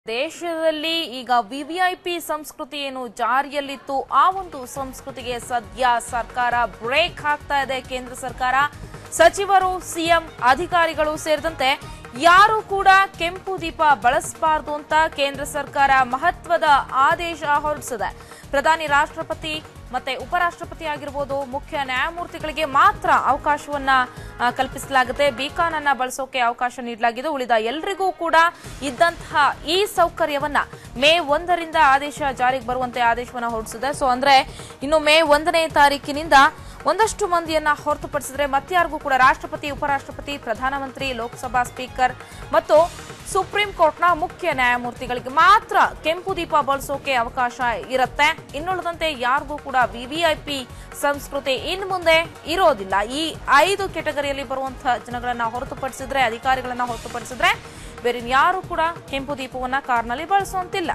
ದೇಶದಲ್ಲಿ ಈಗ ವಿವಿಐಪಿ ಸಂಸ್ಕೃತಿ ಏನು ಜಾರಿಯಲ್ಲಿತ್ತು ಆ ಒಂದು ಸಂಸ್ಕೃತಿಗೆ ಸದ್ಯ ಸರ್ಕಾರ ಬ್ರೇಕ್ ಹಾಕ್ತಾ ಇದೆ ಕೇಂದ್ರ ಸರ್ಕಾರ ಸಚಿವರು ಸಿಎಂ ಅಧಿಕಾರಿಗಳು ಸೇರಿದಂತೆ ಯಾರು ಕೂಡ ಕೆಂಪು ದೀಪ ಬಳಸಬಾರದು ಅಂತ ಕೇಂದ್ರ ಸರ್ಕಾರ ಮಹತ್ವದ ಆದೇಶ ಹೊರಡಿಸಿದೆ ಪ್ರಧಾನಿ ರಾಷ್ಟ್ರಪತಿ ಮತ್ತೆ ಉಪರಾಷ್ಟ್ರಪತಿ ಆಗಿರ್ಬೋದು ಮುಖ್ಯ ನ್ಯಾಯಮೂರ್ತಿಗಳಿಗೆ ಮಾತ್ರ ಅವಕಾಶವನ್ನ ಆ, ಕಲ್ಪಿಸಲಾಗುತ್ತೆ ಬೀಕಾನ್ ಅನ್ನ ಬಳಸೋಕೆ ಅವಕಾಶ ನೀಡಲಾಗಿದೆ ಉಳಿದ ಎಲ್ರಿಗೂ ಕೂಡ ಇದ್ದಂತಹ ಈ ಸೌಕರ್ಯವನ್ನ ಮೇ ಒಂದರಿಂದ ಆದೇಶ ಜಾರಿಗೆ ಬರುವಂತೆ ಆದೇಶವನ್ನ ಹೊರಡಿಸಿದೆ ಸೊ ಅಂದ್ರೆ ಇನ್ನು ಮೇ ಒಂದನೇ ತಾರೀಕಿನಿಂದ ಒಂದಷ್ಟು ಮಂದಿಯನ್ನ ಹೊರತುಪಡಿಸಿದ್ರೆ ಮತ್ಯಾರಿಗೂ ಕೂಡ ರಾಷ್ಟ್ರಪತಿ ಉಪರಾಷ್ಟ್ರಪತಿ ಪ್ರಧಾನಮಂತ್ರಿ ಲೋಕಸಭಾ ಸ್ಪೀಕರ್ ಮತ್ತು ಸುಪ್ರೀಂ ಕೋರ್ಟ್ನ ಮುಖ್ಯ ನ್ಯಾಯಮೂರ್ತಿಗಳಿಗೆ ಮಾತ್ರ ಕೆಂಪು ದೀಪ ಬಳಸೋಕೆ ಅವಕಾಶ ಇರುತ್ತೆ ಇನ್ನುಳಿದಂತೆ ಯಾರಿಗೂ ಕೂಡ ವಿವಿಐಪಿ ಸಂಸ್ಕೃತಿ ಇನ್ನು ಮುಂದೆ ಇರೋದಿಲ್ಲ ಈ ಐದು ಕೆಟಗರಿಯಲ್ಲಿ ಬರುವಂತಹ ಜನಗಳನ್ನ ಹೊರತುಪಡಿಸಿದ್ರೆ ಅಧಿಕಾರಿಗಳನ್ನ ಹೊರತುಪಡಿಸಿದ್ರೆ ಬೇರೆ ಯಾರು ಕೂಡ ಕೆಂಪು ದೀಪವನ್ನ ಕಾರ್ನಲ್ಲಿ ಬಳಸುವಂತಿಲ್ಲ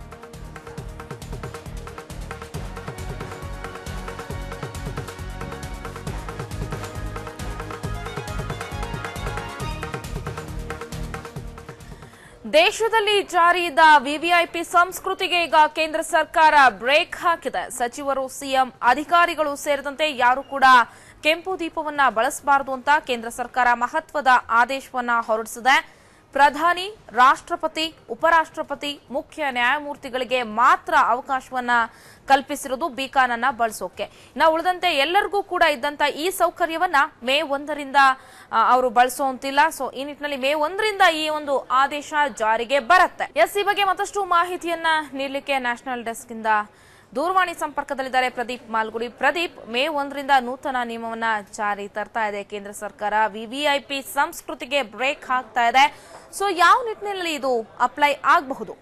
ದೇಶದಲ್ಲಿ ಜಾರಿ ಇದ್ದ ವಿವಿಐಪಿ ಸಂಸ್ಕೃತಿಗೆ ಈಗ ಕೇಂದ್ರ ಸರ್ಕಾರ ಬ್ರೇಕ್ ಹಾಕಿದೆ ಸಚಿವರು ಸಿಎಂ ಅಧಿಕಾರಿಗಳು ಸೇರಿದಂತೆ ಯಾರು ಕೂಡ ಕೆಂಪು ದೀಪವನ್ನ ಬಳಸಬಾರದು ಅಂತ ಕೇಂದ್ರ ಸರ್ಕಾರ ಮಹತ್ವದ ಆದೇಶವನ್ನ ಹೊರಡಿಸಿದೆ ಪ್ರಧಾನಿ ರಾಷ್ಟ್ರಪತಿ ಉಪರಾಷ್ಟ್ರಪತಿ ಮುಖ್ಯ ನ್ಯಾಯಮೂರ್ತಿಗಳಿಗೆ ಮಾತ್ರ ಅವಕಾಶವನ್ನ ಕಲ್ಪಿಸಿರೋದು ಬೀಕಾನ್ ಅನ್ನ ಬಳಸೋಕೆ ಇನ್ನ ಉಳಿದಂತೆ ಎಲ್ಲರಿಗೂ ಕೂಡ ಇದ್ದಂತ ಈ ಸೌಕರ್ಯವನ್ನ ಮೇ ಒಂದರಿಂದ ಆ, ಅವರು ಬಳಸುವಂತಿಲ್ಲ ಸೊ ಈ ನಿಟ್ಟಿನಲ್ಲಿ ಮೇ ಒಂದರಿಂದ ಈ ಒಂದು ಆದೇಶ ಜಾರಿಗೆ ಬರುತ್ತೆ ಎಸ್ ಈ ಬಗ್ಗೆ ಮತ್ತಷ್ಟು ಮಾಹಿತಿಯನ್ನ ನೀಡಲಿಕ್ಕೆ ನ್ಯಾಷನಲ್ ಡೆಸ್ಕ್ ಇಂದ ದೂರವಾಣಿ ಸಂಪರ್ಕದಲ್ಲಿದ್ದಾರೆ ಪ್ರದೀಪ್ ಮಾಲ್ಗುಡಿ ಪ್ರದೀಪ್ ಮೇ ಒಂದರಿಂದ ನೂತನ ನಿಯಮವನ್ನ ಜಾರಿ ತರ್ತಾ ಇದೆ ಕೇಂದ್ರ ಸರ್ಕಾರ ವಿವಿಐಪಿ ಸಂಸ್ಕೃತಿಗೆ ಬ್ರೇಕ್ ಹಾಕ್ತಾ ಇದೆ ಸೊ ಯಾವ ನಿಟ್ಟಿನಲ್ಲಿ ಇದು ಅಪ್ಲೈ ಆಗಬಹುದು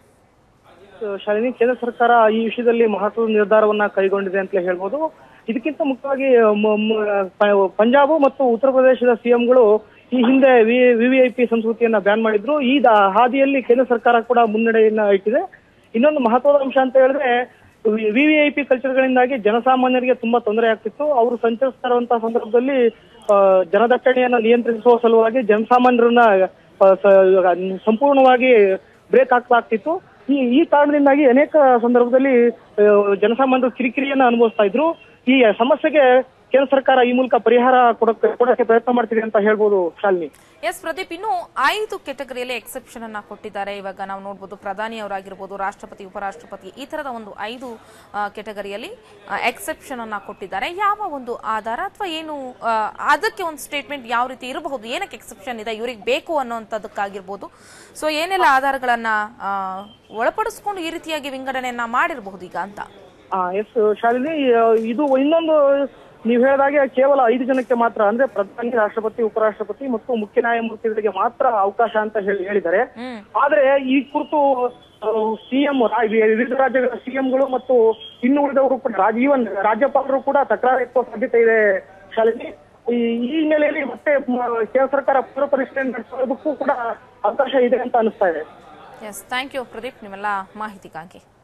ಶಾಲಿನಿ ಕೇಂದ್ರ ಸರ್ಕಾರ ಈ ವಿಷಯದಲ್ಲಿ ಮಹತ್ವದ ನಿರ್ಧಾರವನ್ನ ಕೈಗೊಂಡಿದೆ ಅಂತಲೇ ಹೇಳ್ಬೋದು ಇದಕ್ಕಿಂತ ಮುಖ್ಯವಾಗಿ ಮ- ಮ- ಪ- ಪಂಜಾಬ್ ಮತ್ತು ಉತ್ತರ ಪ್ರದೇಶದ ಸಿಎಂಗಳು ಈ ಹಿಂದೆ ವಿವಿಐಪಿ ಸಂಸ್ಕೃತಿಯನ್ನ ಬ್ಯಾನ್ ಮಾಡಿದ್ರು ಈ ದ- ಹಾದಿಯಲ್ಲಿ ಕೇಂದ್ರ ಸರ್ಕಾರ ಕೂಡ ಮುನ್ನಡೆಯನ್ನ ಇಟ್ಟಿದೆ ಇನ್ನೊಂದು ಮಹತ್ವದ ಅಂಶ ಅಂತ ಹೇಳಿದ್ರೆ ವಿವಿಐಪಿ ಕಲ್ಚರ್ಗಳಿಂದಾಗಿ ಜನಸಾಮಾನ್ಯರಿಗೆ ತುಂಬಾ ತೊಂದರೆ ಆಗ್ತಿತ್ತು ಅವರು ಸಂಚರಿಸ್ತಾ ಇರುವಂತಹ ಸಂದರ್ಭದಲ್ಲಿ ಆ, ಜನದಟ್ಟಣೆಯನ್ನ ನಿಯಂತ್ರಿಸುವ ಸಲುವಾಗಿ ಜನಸಾಮಾನ್ಯರನ್ನ ಆ, ಸ- ಸಂಪೂರ್ಣವಾಗಿ ಬ್ರೇಕ್ ಹಾಕಲಾಗ್ತಿತ್ತು ಈ ಈ ಕಾರಣದಿಂದಾಗಿ ಅನೇಕ ಸಂದರ್ಭದಲ್ಲಿ ಆ, ಜನಸಾಮಾನ್ಯರು ಕಿರಿಕಿರಿಯನ್ನ ಅನುಭವಿಸ್ತಾ ಇದ್ರು ಈ ಸಮಸ್ಯೆಗೆ ಕೇಂದ್ರ ಸರ್ಕಾರ ಈ ಮೂಲಕ ಪರಿಹಾರ ಕೊಡಕ್ಕೆ ಕೊಡಕ್ಕೆ ಪ್ರಯತ್ನ ಮಾಡ್ತಿದೆ ಅಂತ ಹೇಳ್ಬೋದು ಶಾಲಿನಿ ಎಸ್ ಪ್ರದೀಪ್ ಇನ್ನು ಐದು ಕೆಟಗರಿಯಲ್ಲಿ ಎಕ್ಸೆಪ್ಷನ್ ಅನ್ನ ಕೊಟ್ಟಿದ್ದಾರೆ ಇವಾಗ ನಾವು ನೋಡಬಹುದು ಪ್ರಧಾನಿ ಅವರಾಗಿರ್ಬೋದು ರಾಷ್ಟ್ರಪತಿ ಉಪರಾಷ್ಟ್ರಪತಿ ಈ ತರದ ಒಂದು ಐದು ಕೆಟಗರಿಯಲ್ಲಿ ಎಕ್ಸೆಪ್ಷನ್ ಅನ್ನ ಕೊಟ್ಟಿದ್ದಾರೆ ಯಾವ ಒಂದು ಆಧಾರ ಅಥವಾ ಏನು ಆ, ಅದಕ್ಕೆ ಒಂದು ಸ್ಟೇಟ್ಮೆಂಟ್ ಯಾವ ರೀತಿ ಇರಬಹುದು ಏನಕ್ಕೆ ಎಕ್ಸೆಪ್ಷನ್ ಇದೆ ಇವ್ರಿಗೆ ಬೇಕು ಅನ್ನೋಂಥದ್ದಕ್ಕಾಗಿರ್ಬೋದು ಸೊ ಏನೆಲ್ಲ ಆಧಾರಗಳನ್ನ ಆ, ಒಳಪಡಿಸ್ಕೊಂಡು ಈ ರೀತಿಯಾಗಿ ವಿಂಗಡಣೆಯನ್ನ ಮಾಡಿರಬಹುದು ಈಗ ಅಂತ ಎಸ್ ಶಾಲಿನಿ ಆ, ಇದು ಇನ್ನೊಂದು ನೀವು ಹೇಳಿದಾಗೆ ಕೇವಲ ಐದು ಜನಕ್ಕೆ ಮಾತ್ರ ಅಂದ್ರೆ ಪ್ರಧಾನಿ ರಾಷ್ಟ್ರಪತಿ ಉಪರಾಷ್ಟ್ರಪತಿ ಮತ್ತು ಮುಖ್ಯ ನ್ಯಾಯಮೂರ್ತಿಗಳಿಗೆ ಮಾತ್ರ ಅವಕಾಶ ಅಂತ ಹೇಳಿ ಹೇಳಿದ್ದಾರೆ ಹ್ಮ್ ಆದ್ರೆ ಈ ಕುರಿತು ಸಿಎಂ ವಿವಿಧ ರಾಜ್ಯಗಳ ಸಿಎಂಗಳು ಮತ್ತು ಇನ್ನು ಉಳಿದವರು ಕೂಡ ರಾಜ ಈವನ್ ರಾಜ್ಯಪಾಲರು ಕೂಡ ತಕರಾರು ಎತ್ತುವ ಸಾಧ್ಯತೆ ಇದೆ ಶಾಲಿನಿ ಈ ಈ ಹಿನ್ನೆಲೆಯಲ್ಲಿ ಮತ್ತೆ ಮ- ಕೇಂದ್ರ ಸರ್ಕಾರ ಪೂರ್ವ ಪರಿಷ್ಕರಣೆ ನಡೆಸೋದಕ್ಕೂ ಕೂಡ ಅವಕಾಶ ಇದೆ ಅಂತ ಅನಿಸ್ತಾ ಇದೆ ಎಸ್ ಥ್ಯಾಂಕ್ ಯು ಪ್ರದೀಪ್ ನಿಮ್ಮೆಲ್ಲ ಮಾಹಿತಿಗಾಗಿ